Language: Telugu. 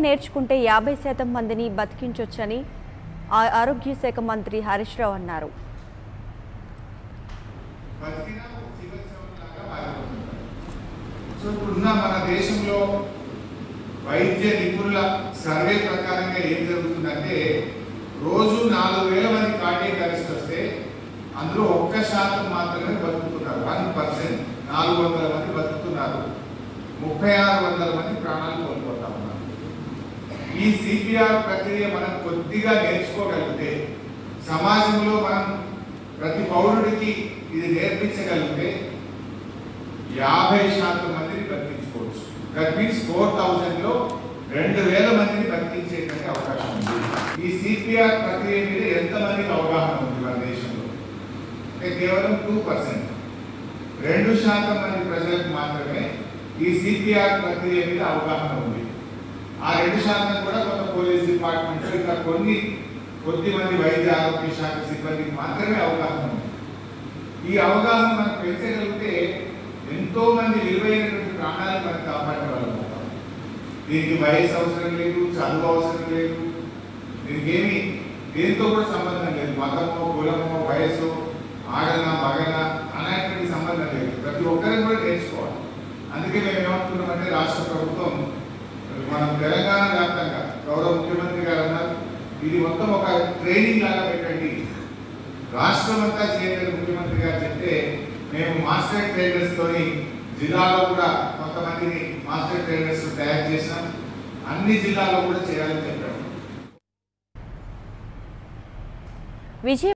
నేర్చుకుంటే యాభై శాతం మందిని బతికించొచ్చని ఆ- ఆరోగ్య శాఖ మంత్రి హరీష్ రావు అన్నారు బతికినా ఒక జీవోత్సవంలాగా మారిపోతుంది. సో ఇప్పుడున్న మన దేశంలో వైద్య నిపుణుల సర్వే ప్రకారంగా ఏం జరుగుతుందంటే రోజు నాలుగు వేల మంది కార్డియక్ అరెస్ట్ వస్తే అందులో ఒక్క శాతం మాత్రమే బతుకుతున్నారు వన్ పర్సెంట్ నాలుగు వందల మంది బతుకుతున్నారు ముప్పై ఆరు వందల మంది ప్రాణాలు కోల్పోతా ఉన్నారు ఈ సిపిఆర్ ప్రక్రియ మనం కొద్దిగా నేర్చుకోగలిగితే సమాజంలో మనం ప్రతి పౌరుడికి ఇది నేర్పించగలిగితే యాభై శాతం మందిని బతికించుకోవచ్చు దట్ మీన్స్ ఫోర్ థౌజండ్ లో రెండు వేల మందిని బతికించేటువంటి అవకాశం ఉంది ఈ సిపిఆర్ ప్రక్రియ మీద ఎంతమందికి అవగాహన ఉంది మన దేశంలో అంటే కేవలం టూ పర్సెంట్ రెండు శాతం మంది ప్రజలకు మాత్రమే ఈ సిపిఆర్ ప్రక్రియ మీద అవగాహన ఉంది ఆ రెండు శాతం కూడా కొంత పోలీస్ డిపార్ట్మెంట్ ఇంకా కొన్ని కొద్ది మంది వైద్య ఆరోగ్య శాఖ సిబ్బందికి మాత్రమే అవగాహన ఉంది ఈ అవగాహన మనం పెంచగలిగితే ఎంతో మంది విలువైనటువంటి ప్రాణాలు మనం కాపాడగలం దీనికి వయసు అవసరం లేదు చదువు అవసరం లేదు దీనికి ఏమి దేంతో కూడా సంబంధం లేదు మతమో కులమో వయసు ఆడనా మగనా అనేటువంటి సంబంధం లేదు ప్రతి ఒక్కరికి కూడా నేర్చుకోవాలి అందుకే మేము ఏమనుకున్నామంటే రాష్ట్ర ప్రభుత్వం మనం తెలంగాణ వ్యాప్తంగా గౌరవ ముఖ్యమంత్రి గారు అన్నారు ఇది మొత్తం ఒక ట్రైనింగ్ లాగా పెట్టండి రాష్ట్రం అంతా చేయాలని ముఖ్యమంత్రి గారు చెప్తే మేము మాస్టర్ ట్రైనర్స్ తోని జిల్లాలో కూడా కొంతమందిని మాస్టర్ ట్రైనర్స్ తయారు చేసినాం అన్ని జిల్లాల్లో కూడా చేయాలని చెప్పాము విజయ